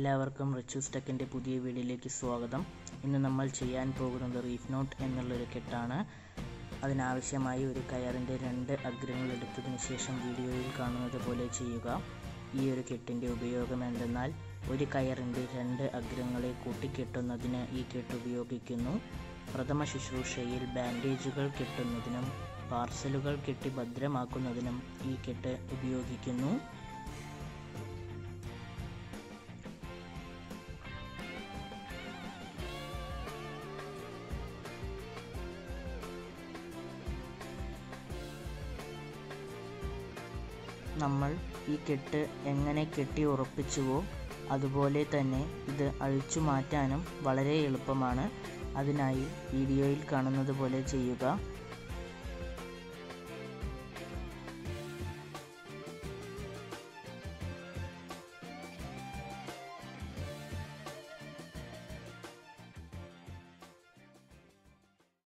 എല്ലാവർക്കും റിച്ചൂസ് ടെക്കിൻ്റെ പുതിയ വീഡിയോയിലേക്ക് സ്വാഗതം ഇന്ന് നമ്മൾ ചെയ്യാൻ പോകുന്നത് റീഫ് നോട്ട് എന്നുള്ളൊരു കെട്ടാണ് അതിനാവശ്യമായി ഒരു കയറിൻ്റെ രണ്ട് അഗ്രങ്ങൾ എടുത്തതിന് ശേഷം വീഡിയോയിൽ കാണുന്നത് പോലെ ചെയ്യുക ഈ ഒരു കെട്ടിൻ്റെ ഉപയോഗം എന്തെന്നാൽ ഒരു കയറിൻ്റെ രണ്ട് അഗ്രങ്ങളെ കൂട്ടിക്കെട്ടുന്നതിന് ഈ കെട്ട് ഉപയോഗിക്കുന്നു പ്രഥമ ശുശ്രൂഷയിൽ ബാൻഡേജുകൾ കെട്ടുന്നതിനും പാർസലുകൾ കെട്ടി ഭദ്രമാക്കുന്നതിനും ഈ കെട്ട് ഉപയോഗിക്കുന്നു നമ്മൾ ഈ കെട്ട് എങ്ങനെ കെട്ടി ഉറപ്പിച്ചുവോ അതുപോലെ തന്നെ ഇത് അഴിച്ചു മാറ്റാനും വളരെ എളുപ്പമാണ് അതിനായി വീഡിയോയിൽ കാണുന്നത് പോലെ ചെയ്യുക